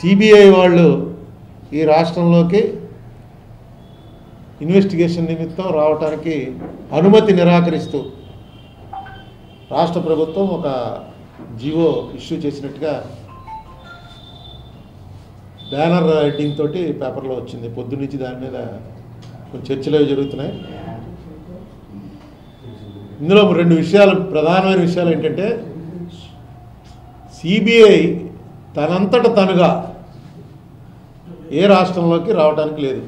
CBI వాళ్ళు ఈ రాష్ట్రంలోకి ఇన్వెస్టిగేషన్ నిమిత్తం రావడానికి అనుమతి నిరాకరిస్తూ రాష్ట్ర ప్రభుత్వం ఒక జీవో ఇష్యూ చేసినట్టుగా బ్యానర్ హెడ్డింగ్ తోటి పేపర్లో వచ్చింది పొద్దున్నుంచి దాని మీద కొంచెం చర్చలు అవి జరుగుతున్నాయి ఇందులో రెండు విషయాలు ప్రధానమైన విషయాలు ఏంటంటే సిబిఐ తనంతట తనుగా ఏ రాష్ట్రంలోకి రావడానికి లేదు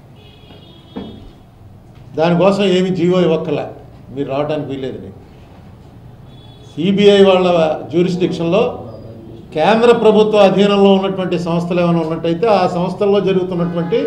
దానికోసం ఏమి జీవో ఇవ్వక్కల మీరు రావడానికి వీల్లేదని సిబిఐ వాళ్ళ జ్యూరిస్డిక్షన్లో కేంద్ర ప్రభుత్వ అధీనంలో ఉన్నటువంటి సంస్థలు ఏమైనా ఉన్నట్టయితే ఆ సంస్థల్లో జరుగుతున్నటువంటి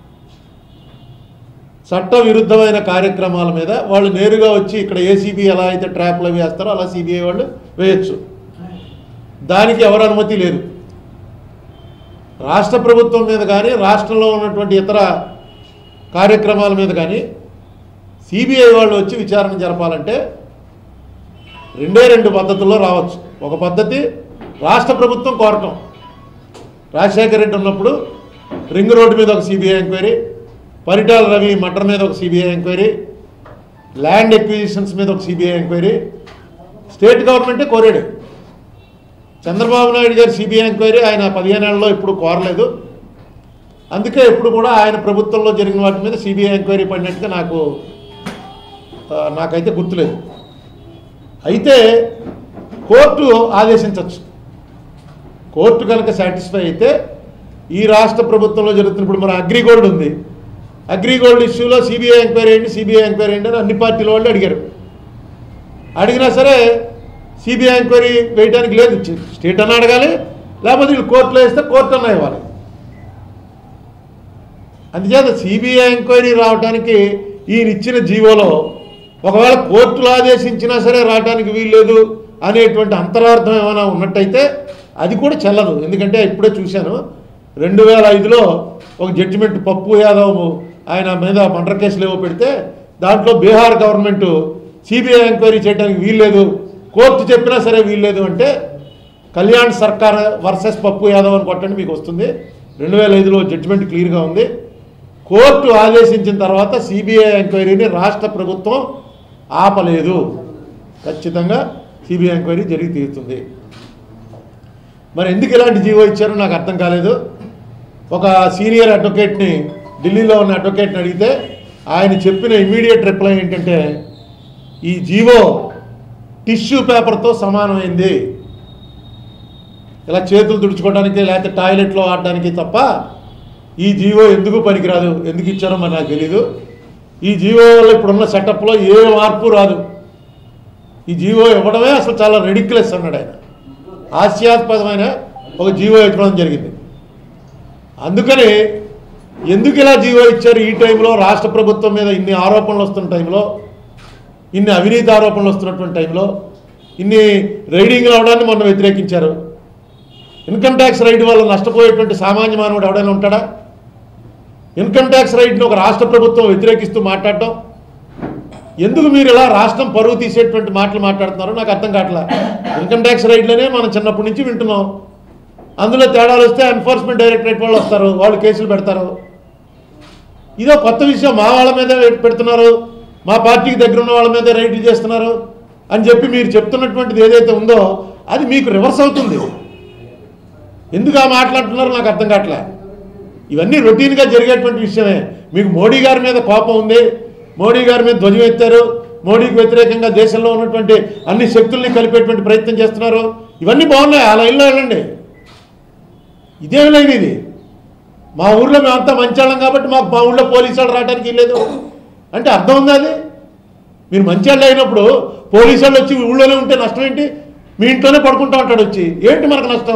చట్ట విరుద్ధమైన కార్యక్రమాల మీద వాళ్ళు నేరుగా వచ్చి ఇక్కడ ఏసీబీ ఎలా అయితే ట్రాప్లు అవి వేస్తారో అలా సిబిఐ వాళ్ళు వేయచ్చు దానికి ఎవరు అనుమతి లేదు రాష్ట్ర ప్రభుత్వం మీద కానీ రాష్ట్రంలో ఉన్నటువంటి ఇతర కార్యక్రమాల మీద కానీ సిబిఐ వాళ్ళు వచ్చి విచారణ జరపాలంటే రెండే రెండు పద్ధతుల్లో రావచ్చు ఒక పద్ధతి రాష్ట్ర ప్రభుత్వం కోరటం రాజశేఖర రెడ్డి ఉన్నప్పుడు రింగ్ రోడ్డు మీద ఒక సిబిఐ ఎంక్వైరీ పరిటాల రవి మటర్ మీద ఒక సిబిఐ ఎంక్వైరీ ల్యాండ్ ఎక్విజిషన్స్ మీద ఒక సిబిఐ ఎంక్వైరీ స్టేట్ గవర్నమెంటే కోరాడు చంద్రబాబు నాయుడు గారి సిబిఐ ఎంక్వైరీ ఆయన పదిహేను ఏళ్ళలో ఇప్పుడు కోరలేదు అందుకే ఇప్పుడు కూడా ఆయన ప్రభుత్వంలో జరిగిన వాటి మీద సిబిఐ ఎంక్వైరీ పడినట్టుగా నాకు ఆ, నాకైతే గుర్తులేదు అయితే కోర్టు ఆదేశించవచ్చు కోర్టు కనుక సాటిస్ఫై అయితే ఈ రాష్ట్ర ప్రభుత్వంలో జరుగుతున్న ఇప్పుడు మన అగ్రిగోల్డ్ ఉంది అగ్రిగోల్డ్ ఇష్యూలో సిబిఐ ఎంక్వైరీ ఏంటి సిబిఐ ఎంక్వైరీ ఏంటి అని అన్ని పార్టీల వాళ్ళు అడిగారు అడిగినా సరే సిబిఐ ఎంక్వైరీ వేయడానికి లేదు స్టేట్ అన్న అడగాలి లేకపోతే వీళ్ళు కోర్టులో వేస్తే కోర్టు అన్న ఇవ్వాలి అందుచేత సిబిఐ ఎంక్వైరీ రావడానికి ఈయన ఇచ్చిన జీవోలో ఒకవేళ కోర్టులు ఆదేశించినా సరే రావడానికి వీల్లేదు అనేటువంటి అంతరార్థం ఏమైనా ఉన్నట్టయితే అది కూడా చెల్లదు ఎందుకంటే ఇప్పుడే చూశాను రెండు వేల ఐదులో ఒక జడ్జిమెంట్ పప్పు యాదవ్ ఆయన మీద మర్డర్ కేసులు ఏవో పెడితే దాంట్లో బీహార్ గవర్నమెంట్ సిబిఐ ఎంక్వైరీ చేయడానికి వీల్లేదు కోర్టు చెప్పినా సరే వీల్లేదు అంటే కళ్యాణ్ సర్కార్ వర్సెస్ పప్పు యాదవ్ అని కొట్టండి మీకు వస్తుంది రెండు వేల ఐదులో జడ్జిమెంట్ క్లియర్గా ఉంది కోర్టు ఆదేశించిన తర్వాత సిబిఐ ఎంక్వైరీని రాష్ట్ర ప్రభుత్వం ఆపలేదు ఖచ్చితంగా సిబిఐ ఎంక్వైరీ జరిగి తీరుతుంది మరి ఎందుకు ఇలాంటి జీవో ఇచ్చారో నాకు అర్థం కాలేదు ఒక సీనియర్ అడ్వకేట్ని ఢిల్లీలో ఉన్న అడ్వకేట్ని అడిగితే ఆయన చెప్పిన ఇమీడియట్ రిప్లై ఏంటంటే ఈ జీవో టిష్యూ పేపర్తో సమానమైంది ఇలా చేతులు తుడుచుకోవడానికి లేకపోతే టాయిలెట్లో ఆడడానికి తప్ప ఈ జీవో ఎందుకు పనికిరాదు ఎందుకు ఇచ్చారో మరి నాకు తెలీదు ఈ జీవో వల్ల ఇప్పుడున్న సెటప్లో ఏ మార్పు రాదు ఈ జీవో ఇవ్వడమే అసలు చాలా రెడిక్యులస్ అన్నాడు ఆయన హాస్యాస్పదమైన ఒక జీవో ఇవ్వడం జరిగింది అందుకని ఎందుకు ఇలా జీవో ఇచ్చారు ఈ టైంలో రాష్ట్ర ప్రభుత్వం మీద ఇన్ని ఆరోపణలు వస్తున్న టైంలో ఇన్ని అవినీతి ఆరోపణలు వస్తున్నటువంటి టైంలో ఇన్ని రైడింగ్లు అవడాన్ని మొన్న వ్యతిరేకించారు ఇన్కమ్ ట్యాక్స్ రైడ్ వల్ల నష్టపోయేటువంటి సామాన్య మానవుడు ఎవడైనా ఉంటాడా ఇన్కమ్ ట్యాక్స్ రైడ్ని ఒక రాష్ట్ర ప్రభుత్వం వ్యతిరేకిస్తూ మాట్లాడటం ఎందుకు మీరు ఇలా రాష్ట్రం పరువు తీసేటువంటి మాటలు మాట్లాడుతున్నారో నాకు అర్థం కావట్లే ఇన్కమ్ ట్యాక్స్ రైడ్లోనే మనం చిన్నప్పటి నుంచి వింటున్నాం అందులో తేడాలు వస్తే ఎన్ఫోర్స్మెంట్ డైరెక్టరేట్ వాళ్ళు వస్తారు వాళ్ళు కేసులు పెడతారు ఇదో కొత్త విషయం మా వాళ్ళ మీద పెడుతున్నారు మా పార్టీకి దగ్గర ఉన్న వాళ్ళ మీద రైడ్లు చేస్తున్నారు అని చెప్పి మీరు చెప్తున్నటువంటిది ఏదైతే ఉందో అది మీకు రివర్స్ అవుతుంది ఎందుకు ఆ మాట్లాడుతున్నారో నాకు అర్థం కావట్లే ఇవన్నీ రొటీన్గా జరిగేటువంటి విషయమే మీకు మోడీ గారి మీద కోపం ఉంది మోడీ గారి మీద ధ్వజం ఎత్తారు మోడీకి వ్యతిరేకంగా దేశంలో ఉన్నటువంటి అన్ని శక్తుల్ని కలిపేటువంటి ప్రయత్నం చేస్తున్నారు ఇవన్నీ బాగున్నాయి ఆ లైన్లో వెళ్ళండి ఇదేం లైన్ ఇది మా ఊర్లో మేమంతా మంచాళ్ళం కాబట్టి మాకు మా ఊళ్ళో పోలీసు వాళ్ళు రావడానికి లేదు అంటే అర్థం ఉందా అది మీరు మంచాళ్ళు అయినప్పుడు పోలీసు వాళ్ళు వచ్చి ఊళ్ళోనే ఉంటే నష్టం ఏంటి మీ ఇంట్లోనే పడుకుంటా ఉంటాడు వచ్చి ఏంటి మనకు నష్టం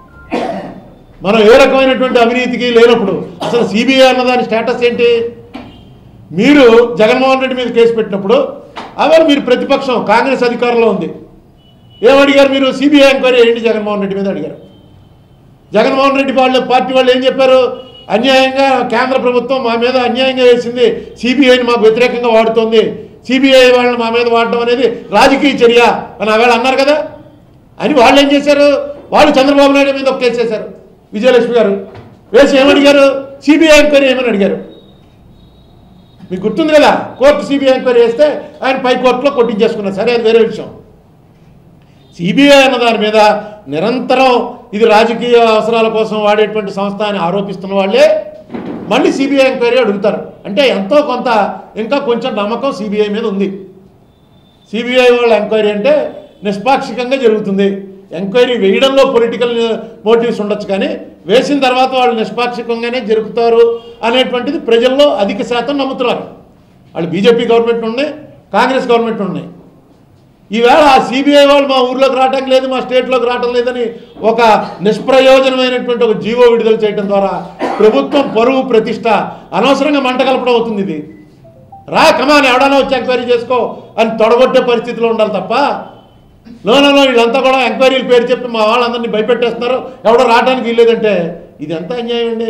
మనం ఏ రకమైనటువంటి అవినీతికి లేనప్పుడు అసలు సిబిఐ అన్నదాని స్టేటస్ ఏంటి మీరు జగన్మోహన్ రెడ్డి మీద కేసు పెట్టినప్పుడు అదే మీరు ప్రతిపక్షం కాంగ్రెస్ అధికారంలో ఉంది ఏమడిగారు మీరు సిబిఐ ఎంక్వైరీ ఏంటి జగన్మోహన్ రెడ్డి మీద అడిగారు జగన్మోహన్ రెడ్డి వాళ్ళు పార్టీ వాళ్ళు ఏం చెప్పారు అన్యాయంగా కేంద్ర ప్రభుత్వం మా మీద అన్యాయంగా వేసింది సిబిఐని మాకు వ్యతిరేకంగా వాడుతోంది సిబిఐ వాళ్ళని మా మీద వాడటం అనేది రాజకీయ చర్య అని ఆవేళ అన్నారు కదా అని వాళ్ళు ఏం చేశారు వాళ్ళు చంద్రబాబు నాయుడు మీద ఒక కేసు వేశారు విజయలక్ష్మి గారు వేసి ఏమడిగారు సిబిఐ ఎంక్వైరీ ఏమని అడిగారు మీకు గుర్తుంది కదా కోర్టు సిబిఐ ఎంక్వైరీ చేస్తే ఆయన పై కోర్టులో కొట్టించేసుకున్నారు సరే అది వేరే విషయం సిబిఐ అన్న దాని మీద నిరంతరం ఇది రాజకీయ అవసరాల కోసం వాడేటువంటి సంస్థ అని ఆరోపిస్తున్న వాళ్ళే మళ్ళీ సిబిఐ ఎంక్వైరీ అడుగుతారు అంటే ఎంతో కొంత ఇంకా కొంచెం నమ్మకం సిబిఐ మీద ఉంది సిబిఐ వాళ్ళ ఎంక్వైరీ అంటే నిష్పాక్షికంగా జరుగుతుంది ఎంక్వైరీ వేయడంలో పొలిటికల్ మోటివ్స్ ఉండొచ్చు కానీ వేసిన తర్వాత వాళ్ళు నిష్పాక్షికంగానే జరుపుతారు అనేటువంటిది ప్రజల్లో అధిక శాతం నమ్ముతున్నారు వాళ్ళు బీజేపీ గవర్నమెంట్ ఉన్నాయి కాంగ్రెస్ గవర్నమెంట్ ఉన్నాయి ఈవేళ ఆ సిబిఐ వాళ్ళు మా ఊర్లోకి రావటం లేదు మా స్టేట్లోకి రావటం లేదని ఒక నిష్ప్రయోజనమైనటువంటి ఒక జీవో విడుదల చేయడం ద్వారా ప్రభుత్వం పరువు ప్రతిష్ట అనవసరంగా మంట కలపడం అవుతుంది ఇది రా కమాని ఎవడన్నా వచ్చి ఎంక్వైరీ చేసుకో అని తొడగొట్టే పరిస్థితిలో ఉండాలి తప్ప లోనలో వీళ్ళంతా కూడా ఎంక్వైరీల పేరు చెప్పి మా వాళ్ళందరినీ భయపెట్టేస్తున్నారు ఎవడో రావడానికి వీల్లేదంటే ఇది ఎంత అన్యాయం అండి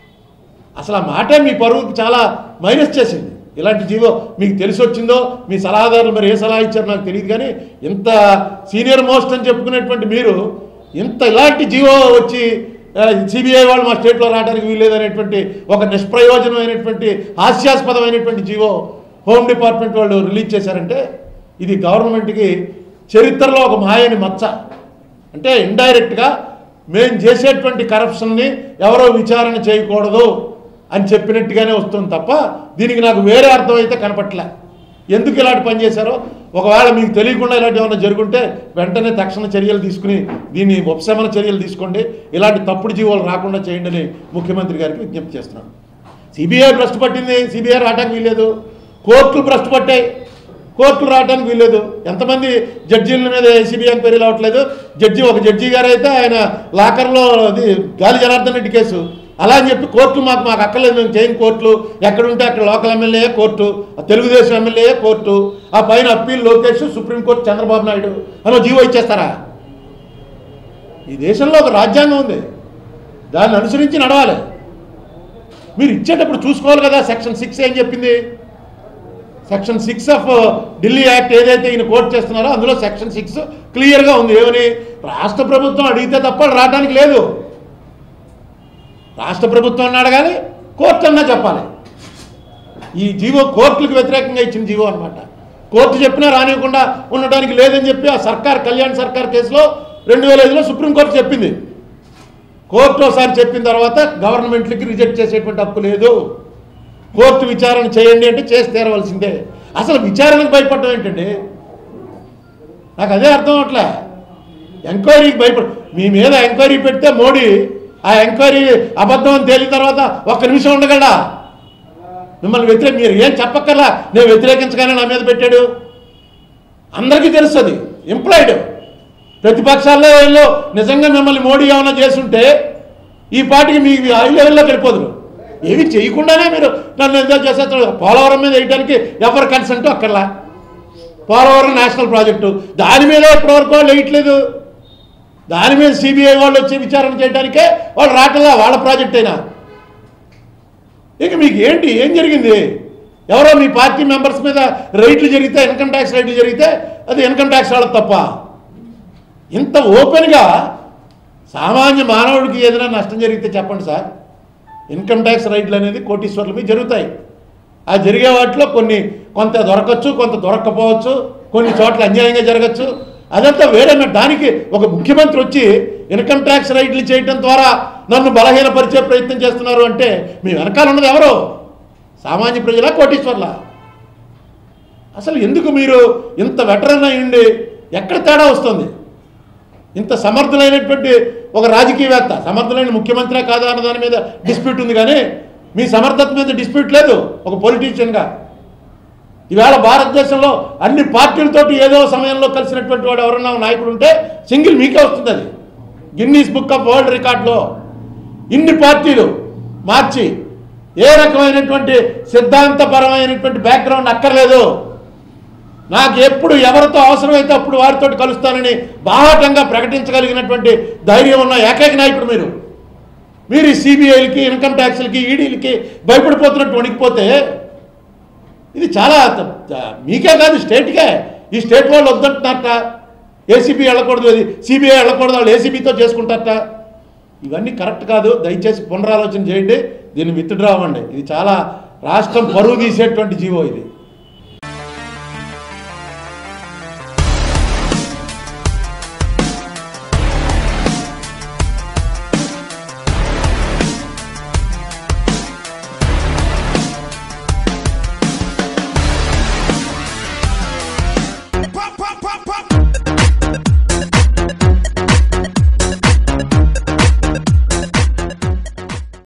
అసలు ఆ మాటే మీ పరువుకి చాలా మైనస్ చేసింది ఇలాంటి జీవో మీకు తెలిసి వచ్చిందో మీ సలహాదారులు మరి ఏ సలహా ఇచ్చారో నాకు తెలియదు కానీ ఇంత సీనియర్ మోస్ట్ అని చెప్పుకునేటువంటి మీరు ఇంత ఇలాంటి జీవో వచ్చి సిబిఐ వాళ్ళు మా స్టేట్లో రావడానికి వీల్లేదనేటువంటి ఒక నిష్ప్రయోజనమైనటువంటి హాస్యాస్పదమైనటువంటి జీవో హోమ్ డిపార్ట్మెంట్ వాళ్ళు రిలీజ్ చేశారంటే ఇది గవర్నమెంట్కి చరిత్రలో ఒక మాయని మచ్చ అంటే ఇండైరెక్ట్గా మేము చేసేటువంటి కరప్షన్ని ఎవరో విచారణ చేయకూడదు అని చెప్పినట్టుగానే వస్తుంది తప్ప దీనికి నాకు వేరే అర్థం అయితే కనపట్లే ఎందుకు ఇలాంటి పని చేశారో ఒకవేళ మీకు తెలియకుండా ఇలాంటి ఏమైనా జరుగుంటే వెంటనే తక్షణ చర్యలు తీసుకుని దీన్ని ఉపశమన చర్యలు తీసుకోండి ఇలాంటి తప్పుడు జీవోలు రాకుండా చేయండి అని ముఖ్యమంత్రి గారికి విజ్ఞప్తి చేస్తున్నాను సిబిఐ భ్రష్టు పట్టింది సిబిఐ రావడానికి వీల్లేదు కోర్టులు భ్రష్టు పట్టాయి కోర్టులు రావడానికి వీల్లేదు ఎంతమంది జడ్జీల మీద సిబిఐ ఎంక్వైరీలు అవ్వట్లేదు జడ్జి ఒక జడ్జి గారు అయితే ఆయన లాకర్లో అది గాలి జనార్దన్ రెడ్డి కేసు అలా అని చెప్పి కోర్టులు మాకు మాకు అక్కర్లేదు మేము చేయని కోర్టులు ఎక్కడుంటే అక్కడ లోకల్ ఎమ్మెల్యే కోర్టు ఆ తెలుగుదేశం ఎమ్మెల్యే కోర్టు ఆ పైన అప్పీల్ లోకేష్ సుప్రీంకోర్టు చంద్రబాబు నాయుడు అని ఒక జీవో ఇచ్చేస్తారా ఈ దేశంలో ఒక రాజ్యాంగం ఉంది దాన్ని అనుసరించి నడవాలి మీరు ఇచ్చేటప్పుడు చూసుకోవాలి కదా సెక్షన్ సిక్స్ ఏం చెప్పింది section six of Delhi act ఏదైతే ఈయన కోట్ చేస్తున్నారో అందులో సెక్షన్ సిక్స్ క్లియర్గా ఉంది ఏమని రాష్ట్ర ప్రభుత్వం అడిగితే తప్ప రావడానికి లేదు రాష్ట్ర ప్రభుత్వాన్ని అడగాలి కోర్టు అన్నా చెప్పాలి ఈ జీవో కోర్టులకు వ్యతిరేకంగా ఇచ్చిన జీవో అనమాట కోర్టు చెప్పినా రానివ్వకుండా ఉండడానికి లేదని చెప్పి ఆ సర్కార్ కళ్యాణ్ సర్కార్ కేసులో రెండు వేల ఐదులో సుప్రీంకోర్టు చెప్పింది కోర్టు ఒకసారి చెప్పిన తర్వాత గవర్నమెంట్లకి రిజెక్ట్ చేసేటువంటి హక్కు లేదు కోర్టు విచారణ చేయండి అంటే చేసి తీరవలసిందే అసలు విచారణకు భయపడటం ఏంటండి నాకు అదే అర్థం అవట్లే ఎంక్వైరీకి భయపడ మీ మీద ఎంక్వైరీ పెడితే మోడీ ఆ ఎంక్వైరీ అబద్ధం అని తేలిన తర్వాత ఒక్క నిమిషం ఉండగలడా మిమ్మల్ని వ్యతిరేక మీరు ఏం చెప్పక్కర్లా నేను వ్యతిరేకించగానే నా మీద పెట్టాడు అందరికీ తెలుస్తుంది ఎంప్లాయిడ్ ప్రతిపక్షాల్లో వీళ్ళు నిజంగా మిమ్మల్ని మోడీ ఏమైనా చేస్తుంటే ఈ పాటికి మీ హై లెవెల్లోకి వెళ్ళిపోదురు ఏమి చేయకుండానే మీరు నన్ను ఎంతో చేసేస్తారు పోలవరం మీద వేయడానికి ఎవరు కన్సెంట్ అక్కర్లా పోలవరం నేషనల్ ప్రాజెక్టు దాని మీద ఇప్పటివరకు వాళ్ళు వేయట్లేదు దాని మీద సిబిఐ వాళ్ళు వచ్చి విచారణ చేయడానికే వాళ్ళు రావట్లా వాళ్ళ ప్రాజెక్ట్ అయినా ఇక మీకు ఏంటి ఏం జరిగింది ఎవరో మీ పార్టీ మెంబర్స్ మీద రైట్లు జరిగితే ఇన్కమ్ ట్యాక్స్ రైట్లు జరిగితే అది ఇన్కమ్ ట్యాక్స్ వాళ్ళకి తప్ప ఇంత ఓపెన్గా సామాన్య మానవుడికి ఏదైనా నష్టం జరిగితే చెప్పండి సార్ ఇన్కమ్ ట్యాక్స్ రైట్లు అనేది కోటీశ్వర్లపై జరుగుతాయి ఆ జరిగే వాటిలో కొన్ని కొంత దొరకచ్చు కొంత దొరక్కపోవచ్చు కొన్ని చోట్ల అన్యాయంగా జరగచ్చు అదంతా వేరే మే- దానికి ఒక ముఖ్యమంత్రి వచ్చి ఇన్కమ్ ట్యాక్స్ రైట్లు చేయటం ద్వారా నన్ను బలహీనపరిచే ప్రయత్నం చేస్తున్నారు అంటే మీ వెనకాల ఉన్నది ఎవరు సామాన్య ప్రజల కోటీశ్వర్ల అసలు ఎందుకు మీరు ఇంత వెటరన్ అయ్యండి ఎక్కడ తేడా వస్తుంది ఇంత సమర్థులైనటువంటి ఒక రాజకీయవేత్త సమర్థులైన ముఖ్యమంత్రి కాదా అన్న దాని మీద డిస్ప్యూట్ ఉంది కానీ మీ సమర్థత మీద డిస్ప్యూట్ లేదు ఒక పొలిటీషియన్గా ఈవేళ భారతదేశంలో అన్ని పార్టీలతోటి ఏదో సమయంలో కలిసినటువంటి వాడు ఎవరన్నా నాయకుడు ఉంటే సింగిల్ మీకే వస్తుంది అది గిన్నీస్ బుక్ ఆఫ్ వరల్డ్ రికార్డులో ఇన్ని పార్టీలు మార్చి ఏ రకమైనటువంటి సిద్ధాంతపరమైనటువంటి బ్యాక్గ్రౌండ్ అక్కర్లేదు నాకు ఎప్పుడు ఎవరితో అవసరమైతే అప్పుడు వారితో కలుస్తానని బాహాటంగా ప్రకటించగలిగినటువంటి ధైర్యం ఉన్న ఏకైక నాయకుడు మీరు మీరు ఈ సిబిఐలకి ఇన్కమ్ ట్యాక్స్లకి ఈడీలకి భయపడిపోతున్నట్టు వణికిపోతే ఇది చాలా త- మీకే కాదు స్టేట్కే ఈ స్టేట్ వాళ్ళు వద్దంటున్నారట ఏసీబీ వెళ్ళకూడదు అది సిబిఐ వెళ్ళకూడదు వాళ్ళు ఏసీబీతో చేసుకుంటారట ఇవన్నీ కరెక్ట్ కాదు దయచేసి పునరాలోచన చేయండి దీన్ని విత్డ్రా అవ్వండి ఇది చాలా రాష్ట్రం పరువు తీసేటువంటి జీవో ఇది